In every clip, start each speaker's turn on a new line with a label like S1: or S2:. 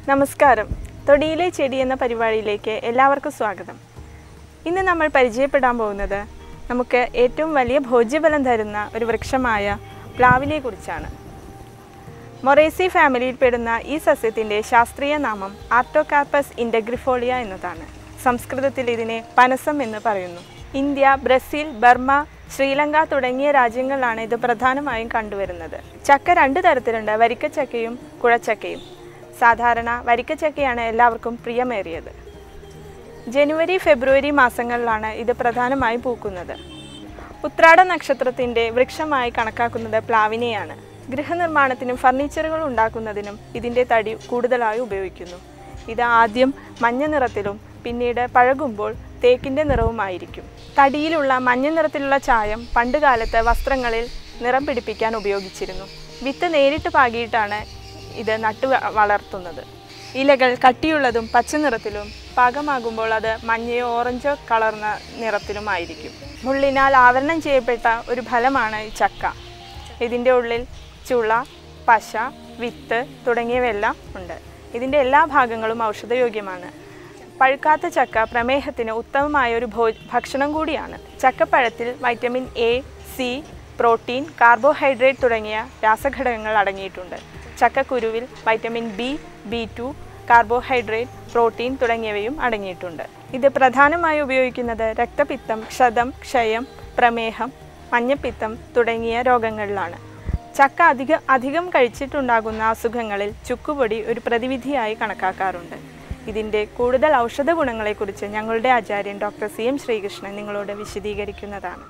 S1: നമസ്കാരം തൊടിയിലെ ചെടി എന്ന പരിപാടിയിലേക്ക് എല്ലാവർക്കും സ്വാഗതം ഇന്ന് നമ്മൾ പരിചയപ്പെടാൻ പോകുന്നത് നമുക്ക് ഏറ്റവും വലിയ ഭോജ്യബലം തരുന്ന ഒരു വൃക്ഷമായ പ്ലാവിനെ കുറിച്ചാണ് മൊറേസി ഫാമിലിയിൽപ്പെടുന്ന ഈ സസ്യത്തിൻ്റെ ശാസ്ത്രീയ നാമം ആർട്ടോകാർപ്പസ് ഇൻഡഗ്രിഫോളിയ എന്നതാണ് സംസ്കൃതത്തിൽ ഇതിനെ പനസം എന്ന് പറയുന്നു ഇന്ത്യ ബ്രസീൽ ബർമ്മ ശ്രീലങ്ക തുടങ്ങിയ രാജ്യങ്ങളിലാണ് ഇത് പ്രധാനമായും കണ്ടുവരുന്നത് ചക്ക രണ്ട് തരത്തിലുണ്ട് വരിക്കച്ചക്കയും കുഴച്ചക്കയും സാധാരണ വരിക്കച്ചക്കയാണ് എല്ലാവർക്കും പ്രിയമേറിയത് ജനുവരി ഫെബ്രുവരി മാസങ്ങളിലാണ് ഇത് പ്രധാനമായും പൂക്കുന്നത് ഉത്രാട നക്ഷത്രത്തിൻ്റെ വൃക്ഷമായി കണക്കാക്കുന്നത് പ്ലാവിനെയാണ് ഗൃഹനിർമ്മാണത്തിനും ഫർണിച്ചറുകൾ ഉണ്ടാക്കുന്നതിനും ഇതിൻ്റെ തടി കൂടുതലായി ഉപയോഗിക്കുന്നു ഇത് ആദ്യം മഞ്ഞ നിറത്തിലും പിന്നീട് പഴകുമ്പോൾ തേക്കിൻ്റെ നിറവുമായിരിക്കും തടിയിലുള്ള മഞ്ഞ നിറത്തിലുള്ള ചായം പണ്ടുകാലത്ത് വസ്ത്രങ്ങളിൽ നിറം പിടിപ്പിക്കാൻ ഉപയോഗിച്ചിരുന്നു വിത്ത് നേരിട്ട് പാകിയിട്ടാണ് ഇത് നട്ടു വ- വളർത്തുന്നത് ഇലകൾ കട്ടിയുള്ളതും പച്ച നിറത്തിലും പാകമാകുമ്പോൾ അത് മഞ്ഞയോ ഓറഞ്ചോ കളർന്ന നിറത്തിലുമായിരിക്കും മുള്ളിനാൽ ആവരണം ചെയ്യപ്പെട്ട ഒരു ഫലമാണ് ഈ ചക്ക ഇതിൻ്റെ ഉള്ളിൽ ചുള പശ വിത്ത് തുടങ്ങിയവയെല്ലാം ഉണ്ട് ഇതിൻ്റെ എല്ലാ ഭാഗങ്ങളും ഔഷധയോഗ്യമാണ് പഴുക്കാത്ത ചക്ക പ്രമേഹത്തിന് ഉത്തമമായ ഒരു ഭോ ഭക്ഷണം കൂടിയാണ് ചക്കപ്പഴത്തിൽ vitamin A C protein carbohydrate തുടങ്ങിയ രാസഘടകങ്ങൾ അടങ്ങിയിട്ടുണ്ട് ചക്കക്കുരുവിൽ vitamin B B two carbohydrate protein തുടങ്ങിയവയും അടങ്ങിയിട്ടുണ്ട് ഇത് പ്രധാനമായി ഉപയോഗിക്കുന്നത് രക്തപിത്തം ക്ഷതം ക്ഷയം പ്രമേഹം മഞ്ഞപ്പിത്തം തുടങ്ങിയ രോഗങ്ങളിലാണ് ചക്ക അധിക അധികം കഴിച്ചിട്ടുണ്ടാകുന്ന അസുഖങ്ങളിൽ ചുക്കുപൊടി ഒരു പ്രതിവിധിയായി കണക്കാക്കാറുണ്ട് ഇതിൻ്റെ കൂടുതൽ ഔഷധ ഗുണങ്ങളെക്കുറിച്ച് ഞങ്ങളുടെ ആചാര്യൻ ഡോക്ടർ സി എം ശ്രീകൃഷ്ണൻ നിങ്ങളോട് വിശദീകരിക്കുന്നതാണ്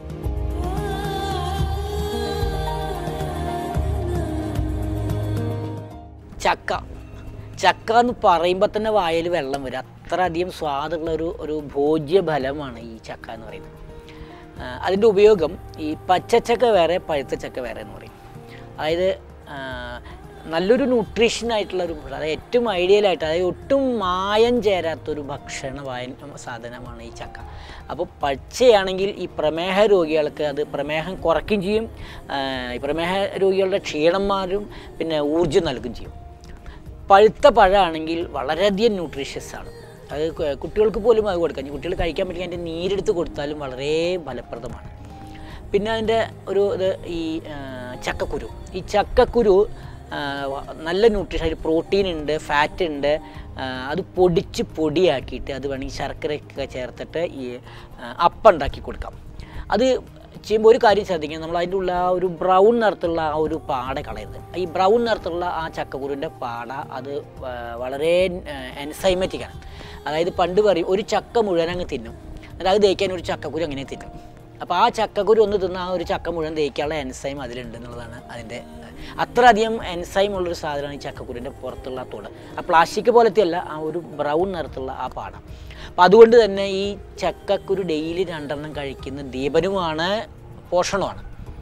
S2: ചക്ക ചക്ക എന്ന് പറയുമ്പോൾ തന്നെ വായിൽ വെള്ളം വരും അത്രയധികം സ്വാദുള്ള ഒരു ഒരു ഭോജ്യ ഫലമാണ് ഈ ചക്ക എന്ന് പറയുന്നത് ആ, അതിൻ്റെ ഉപയോഗം ഈ പച്ചച്ചക്ക വേറെ പഴുത്ത ചക്ക വേറെ എന്ന് പറയും അതായത് ആ, നല്ലൊരു ന്യൂട്രീഷൻ ആയിട്ടുള്ള ഒരു അതായത് ഏറ്റവും ഐഡിയലായിട്ട് അതായത് ഒട്ടും മായം ചേരാത്തൊരു ഭക്ഷണ വായൻ സാധനമാണ് ഈ ചക്ക അപ്പോൾ പച്ചയാണെങ്കിൽ ഈ പ്രമേഹ രോഗികൾക്ക് അത് പ്രമേഹം കുറയ്ക്കുകയും ചെയ്യും ആ, ഈ പ്രമേഹ രോഗികളുടെ ക്ഷീണം മാറും പിന്നെ ഊർജ്ജം നൽകുകയും ചെയ്യും പഴുത്ത പഴമാണെങ്കിൽ വളരെയധികം ന്യൂട്രീഷ്യസ് ആണ് അത് കു- കുട്ടികൾക്ക് പോലും അത് കൊടുക്കാം കുട്ടികൾ കഴിക്കാൻ പറ്റില്ല അതിൻ്റെ നീരെടുത്ത് കൊടുത്താലും വളരെ ഫലപ്രദമാണ് പിന്നെ അതിൻ്റെ ഒരു ഇത് ഈ ആ, ചക്കക്കുരു ഈ ചക്കക്കുരു ആ, വ- നല്ല ന്യൂട്രീഷൻ അതിൽ പ്രോട്ടീൻ ഉണ്ട് ഫാറ്റ് ഉണ്ട് ആ, അത് പൊടിച്ച് പൊടിയാക്കിയിട്ട് അത് വേണമെങ്കിൽ ശർക്കരയൊക്കെ ചേർത്തിട്ട് ഈ ആ, അപ്പം ഉണ്ടാക്കി കൊടുക്കാം അത് ചെയ്യുമ്പോൾ ഒരു കാര്യം ശ്രദ്ധിക്കുക നമ്മൾ അതിൻ്റെ ഉള്ള ആ ഒരു ബ്രൗൺ നിറത്തുള്ള ആ ഒരു പാട കളയരുത് ഈ ബ്രൗൺ നിറത്തുള്ള ആ ചക്കക്കുരുവിൻ്റെ പാട അത് വ- വളരെ എൻസൈമറ്റിക് ആണ് അതായത് പണ്ട് പറയും ഒരു ചക്ക മുഴുവൻ അങ്ങ് തിന്നും എന്നിട്ട് അത് തേക്കാൻ ഒരു ചക്കക്കുരു അങ്ങനെ തിന്നും അപ്പോൾ ആ ചക്കക്കുരു ഒന്ന് തിന്ന ആ ഒരു ചക്ക മുഴുവൻ തേക്കാനുള്ള എൻസൈം അതിലുണ്ട് എന്നുള്ളതാണ് അതിൻ്റെ അത്രയധികം എൻസൈം ഉള്ളൊരു സാധനമാണ് ഈ ചക്കക്കുരുവിൻ്റെ പുറത്തുള്ള ആ തോട് ആ പ്ലാസ്റ്റിക് പോലത്തെ അല്ല ആ ഒരു ബ്രൗൺ നിറത്തുള്ള ആ പാട അപ്പം അതുകൊണ്ട് തന്നെ ഈ ചക്കക്കുരു ഡെയിലി രണ്ടെണ്ണം കഴിക്കുന്ന ദീപനുമാണ് പോഷണമാണ്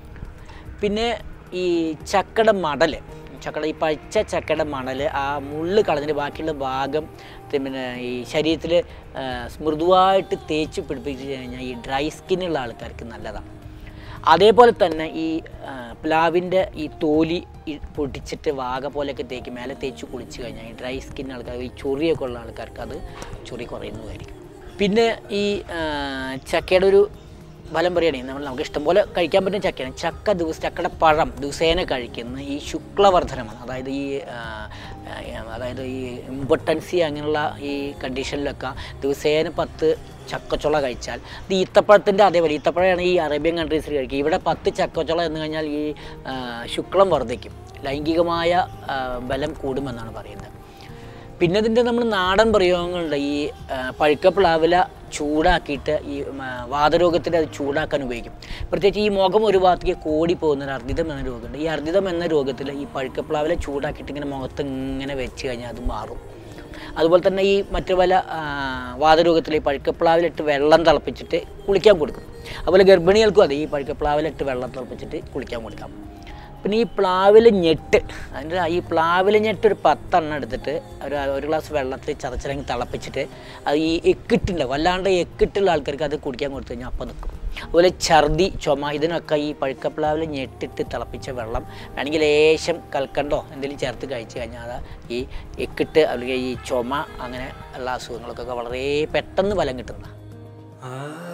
S2: പിന്നെ ഈ ചക്കയുടെ മടൽ ചക്കയുടെ ഈ പച്ച ചക്കയുടെ മണൽ ആ മുള്ള് കളഞ്ഞിട്ട് ബാക്കിയുള്ള ഭാഗം പിന്നെ ഈ ശരീരത്തിൽ മൃദുവായിട്ട് തേച്ച് പിടിപ്പിച്ച് കഴിഞ്ഞാൽ ഈ ഡ്രൈ സ്കിന്നുള്ള ആൾക്കാർക്ക് നല്ലതാണ് അതേപോലെ തന്നെ ഈ ആ, പ്ലാവിൻ്റെ ഈ തോലി ഈ പൊടിച്ചിട്ട് വാഗ പോലെയൊക്കെ തേക്ക് മേലെ തേച്ച് കുളിച്ച് കഴിഞ്ഞാൽ ഈ ഡ്രൈ സ്കിൻ ആൾക്കാർ ഈ ചൊറിയൊക്കെ ഉള്ള ആൾക്കാർക്ക് അത് ചൊറി കുറയുന്നതായിരിക്കും പിന്നെ ഈ ആ, ചക്കയുടെ ഒരു ഫലം പറയുകയാണെങ്കിൽ നമ്മൾ നമുക്ക് ഇഷ്ടംപോലെ കഴിക്കാൻ പറ്റുന്ന ചക്കയാണ് ചക്ക ദിവസം ചക്കയുടെ പഴം ദിവസേന കഴിക്കുന്ന ഈ ശുക്ലവർദ്ധനമാണ് അതായത് ഈ ആ, ആ, അതായത് ഈ ഇമ്പോർട്ടൻസി അങ്ങനെയുള്ള ഈ കണ്ടീഷനിലൊക്കെ ദിവസേന പത്ത് ചക്കച്ചുള കഴിച്ചാൽ ഇത് ഈത്തപ്പഴത്തിൻ്റെ അതേപോലെ ഈത്തപ്പഴമാണ് ഈ അറേബ്യൻ കൺട്രീസിൽ കഴിക്കുക ഇവിടെ പത്ത് ചക്കച്ചുള എന്ന് കഴിഞ്ഞാൽ ഈ ആ, ശുക്ലം വർദ്ധിക്കും ലൈംഗികമായ ആ, ബലം കൂടുമെന്നാണ് പറയുന്നത് പിന്നെ ഇതിൻ്റെ നമ്മൾ നാടൻ പ്രയോഗങ്ങളുണ്ട് ഈ ആ, പഴുക്ക പ്ലാവില ചൂടാക്കിയിട്ട് ഈ മ, വാതരോഗത്തിന് അത് ചൂടാക്കാൻ ഉപയോഗിക്കും പ്രത്യേകിച്ച് ഈ മുഖം ഒരു ഭാഗത്തേക്ക് കോടി പോകുന്ന ഒരു അർദ്ദിതം എന്ന രോഗമുണ്ട് ഈ അർദ്ദിതം എന്ന രോഗത്തിൽ ഈ പഴുക്ക പ്ലാവില ചൂടാക്കിയിട്ട് ഇങ്ങനെ മുഖത്ത് ഇങ്ങനെ വെച്ച് കഴിഞ്ഞാൽ അത് മാറും അതുപോലെ തന്നെ ഈ മറ്റു പല ആ, വാതരോഗത്തിൽ ഈ പഴുക്കപ്ലാവിലിട്ട് വെള്ളം തിളപ്പിച്ചിട്ട് കുളിക്കാൻ കൊടുക്കും അതുപോലെ ഗർഭിണികൾക്കും അതെ ഈ പഴുക്കപ്ലാവിലിട്ട് വെള്ളം തിളപ്പിച്ചിട്ട് കുളിക്കാൻ കൊടുക്കാം പിന്നെ ഈ പ്ലാവില ഞെട്ട് അതിൻ്റെ ഈ പ്ലാവില ഞെട്ട് ഒരു പത്തെണ്ണം എടുത്തിട്ട് ഒരു ഒരു ഗ്ലാസ് വെള്ളത്തിൽ ചതച്ചിറങ്ങി തിളപ്പിച്ചിട്ട് അത് ഈ എക്കിട്ടുണ്ടാവും അല്ലാണ്ട് എക്കിട്ടുള്ള ആൾക്കാർക്ക് അത് കുടിക്കാൻ കൊടുത്തു കഴിഞ്ഞാൽ അപ്പം നിൽക്കും അതുപോലെ ഛർദി ചുമ ഇതിനൊക്കെ ഈ പഴുക്കപ്ലാവിൽ ഞെട്ടിട്ട് തിളപ്പിച്ച വെള്ളം വേണമെങ്കിൽ ലേശം കൽക്കണ്ടോ എന്തെങ്കിലും ചേർത്ത് കഴിച്ചു കഴിഞ്ഞാൽ അത് ഈ എക്കിട്ട് അല്ലെങ്കിൽ ഈ ചുമ അങ്ങനെ ഉള്ള അസുഖങ്ങൾക്കൊക്കെ വളരെ പെട്ടെന്ന് ഫലം കിട്ടുന്നതാണ്
S3: ആ